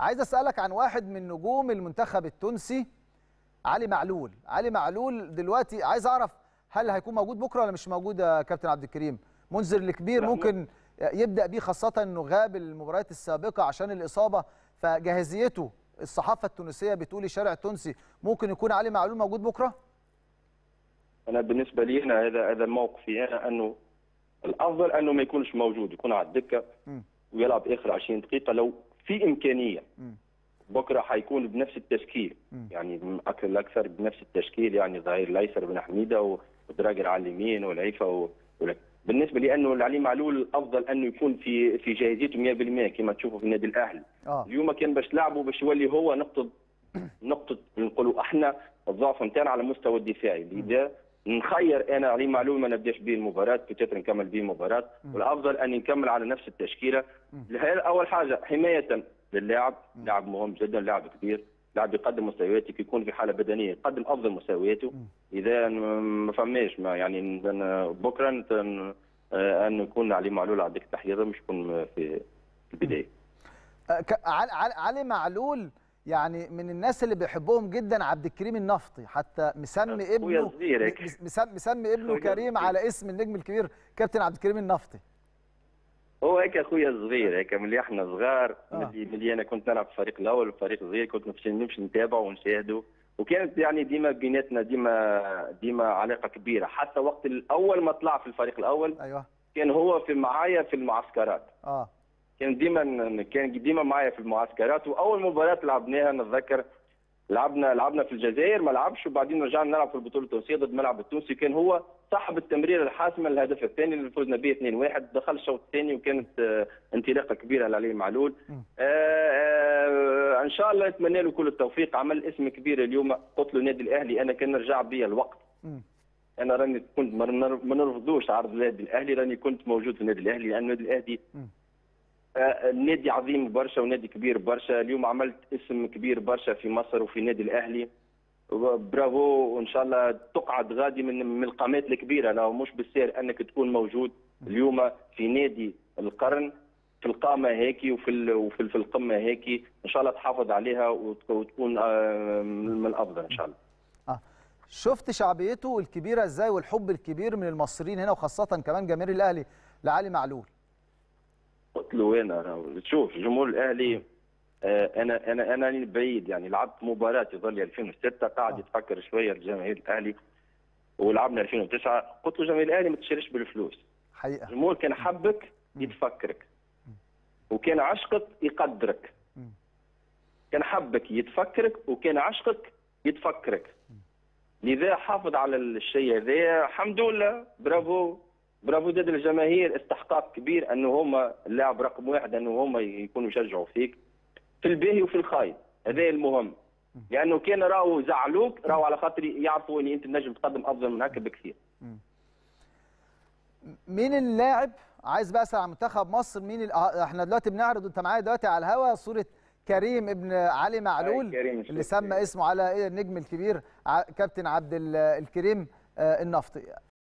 عايز اسالك عن واحد من نجوم المنتخب التونسي علي معلول علي معلول دلوقتي عايز اعرف هل هيكون موجود بكره ولا مش موجود يا كابتن عبد الكريم منذر الكبير لا، ممكن يبدا بيه خاصه انه غاب المباريات السابقه عشان الاصابه فجاهزيته الصحافه التونسيه بتقول الشارع التونسي ممكن يكون علي معلول موجود بكره انا بالنسبه لي انا هذا هذا موقفي انا انه الافضل انه ما يكونش موجود يكون على الدكه مم. ويلعب اخر 20 دقيقه لو في امكانيه مم. بكره حيكون بنفس التشكيل مم. يعني اكثر الاكثر بنفس التشكيل يعني ظهير الايسر بن حميده و- ودراجر على اليمين والعيفه و... ولا- بالنسبه لي انه علي معلول الافضل انه يكون في في جاهزيته 100% كما تشوفوا في النادي الاهلي اه اليوم كان باش لعبه باش يولي هو نقطه نقطه نقولوا احنا الضعف نتاعنا على المستوى الدفاعي لذا نخير انا علي معلول ما نبداش به المباراه بتاتر نكمل به المباراه والافضل ان نكمل على نفس التشكيله هذا اول حاجه حمايه للاعب لاعب مهم جدا لاعب كبير لاعب يقدم مستوياته يكون في حاله بدنيه يقدم افضل مستوياته اذا ما فماش ما يعني ن- بكره نت- آه، ان يكون علي معلول على دكه التحرير مش يكون في في البدايه آه، ك- علي علي- علي معلول يعني من الناس اللي بيحبهم جدا عبد الكريم النفطي حتى مسمي أخويا ابنه صغير هيك. مس- مسمي, مسمي ابنه أخويا كريم صغير. على اسم النجم الكبير كابتن عبد الكريم النفطي هو هيك اخويا صغير هيك من اللي احنا صغار آه. ملي ملي انا كنت نلعب في الفريق الاول والفريق صغير كنت نمشي نمشي نتابعه ونشاهده وكانت يعني ديما بيناتنا ديما ديما علاقه كبيره حتى وقت الاول ما طلع في الفريق الاول ايوه كان هو في معايا في المعسكرات اه كان ديما كان ديما معايا في المعسكرات واول مباراه لعبناها نتذكر لعبنا لعبنا في الجزائر ما لعبش وبعدين رجعنا نلعب في البطوله التونسيه ضد الملعب التونسي كان هو صاحب التمريره الحاسمه للهدف الثاني اللي فزنا به 2-1 دخل الشوط الثاني وكانت آه، انطلاقه كبيره لعلي معلول م. آه، آه، ان شاء الله نتمنى له كل التوفيق عمل اسم كبير اليوم قلت له النادي الاهلي انا كان رجع بيا الوقت مم. انا راني كنت ما نر- ما نرفضوش عرض النادي الاهلي راني كنت موجود في النادي الاهلي لان النادي الاهلي مم. آه، النادي عظيم برشا ونادي كبير برشا اليوم عملت اسم كبير برشا في مصر وفي النادي الاهلي برافو وان شاء الله تقعد غادي من من القامات الكبيره لو مش بالسير انك تكون موجود اليوم في نادي القرن في القامه هيك وفي ال- وفي ال- في القمه هيك ان شاء الله تحافظ عليها وتك- وتكون آه، من الافضل ان شاء الله اه شفت شعبيته الكبيره ازاي والحب الكبير من المصريين هنا وخاصه كمان جماهير الاهلي لعلي معلول قلت له وين انا شوف جمهور الاهلي آه، انا انا انا راني بعيد يعني لعبت مباراه يظل 2006 قاعد آه. يتفكر شويه الجماهير الاهلي ولعبنا 2009 قلت له جماهير الاهلي ما تشريش بالفلوس حقيقه الجمهور كان حبك يتفكرك وكان عشقك يقدرك مم. كان حبك يتفكرك وكان عشقك يتفكرك لذا حافظ على الشيء هذا الحمد لله برافو برافو ضد الجماهير استحقاق كبير انه هما اللاعب رقم واحد انه هما يكونوا يشجعوا فيك في الباهي وفي الخايب هذا المهم لانه كان راهو زعلوك راهو على خاطر يعرفوا ان انت نجم تقدم افضل من هكا بكثير مين اللاعب عايز بقى اسال عن منتخب مصر مين ال... آه، احنا دلوقتي بنعرض انت معايا دلوقتي على الهوا صوره كريم ابن علي معلول أي كريم اللي شفت. سمى اسمه على إيه النجم الكبير ع- كابتن عبد ال- الكريم آه، النفطي